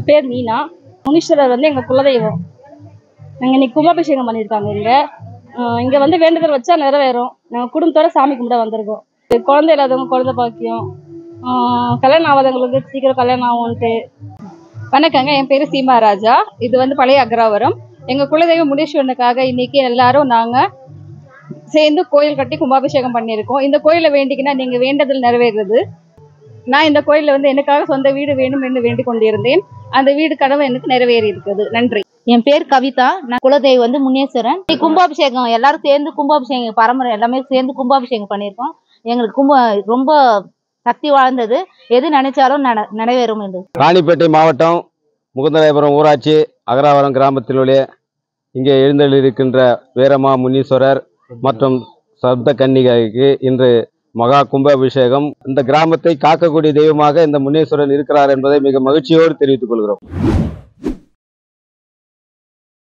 என் பேர் மீனா முனீஸ்வரர் வந்து எங்கள் குலதெய்வம் நாங்கள் இன்னைக்கு கும்பாபிஷேகம் பண்ணியிருக்காங்க இங்கே இங்கே வந்து வேண்டுதல் வச்சா நிறைவேறும் நாங்கள் குடும்பத்தோட சாமி கும்பிட வந்திருக்கோம் குழந்தை இல்லாதவங்க குழந்தை பாக்கியம் ஆஹ் கல்யாணம் ஆகாதவங்களுக்கு சீக்கிரம் கல்யாணம் ஆகும்ன்ட்டு வணக்கங்க என் பேரு சீமா ராஜா இது வந்து பழைய அக்ராவரம் எங்க குலதெய்வ முனீஸ்வரனுக்காக இன்னைக்கு எல்லாரும் நாங்க சேர்ந்து கோயில் கட்டி கும்பாபிஷேகம் பண்ணியிருக்கோம் இந்த கோயிலை வேண்டிக்கினா நீங்க வேண்டதில் நிறைவேறுது நான் இந்த கோயில்ல வந்து எனக்காக சொந்த வீடு வேணும் என்று வேண்டிக் கொண்டிருந்தேன் அந்த வீடு கனவு எனக்கு நிறைவேறி இருக்குது நன்றி என் பேர் கவிதா நான் குலதெய்வம் வந்து முனீஸ்வரன் இன்னைக்கு கும்பாபிஷேகம் எல்லாரும் சேர்ந்து கும்பாபிஷேகம் பரம்பரை எல்லாமே சேர்ந்து கும்பாபிஷேகம் பண்ணியிருக்கோம் எங்களுக்கு கும்ப ரொம்ப சக்தி வாழ்ந்தது எது நினைச்சாலும் நட நிறைவேறும் என்று ராணிப்பேட்டை மாவட்டம் முகுந்தராயபுரம் ஊராட்சி அகராவரம் கிராமத்தில் உள்ள இங்கே எழுந்தள்ளிருக்கின்ற வீரமா முனீஸ்வரர் மற்றும் சப்த கன்னிகைக்கு இன்று மகா கும்பாபிஷேகம் இந்த கிராமத்தை காக்கக்கூடிய தெய்வமாக இந்த முனீஸ்வரன் இருக்கிறார் என்பதை மிக மகிழ்ச்சியோடு தெரிவித்துக் கொள்கிறோம்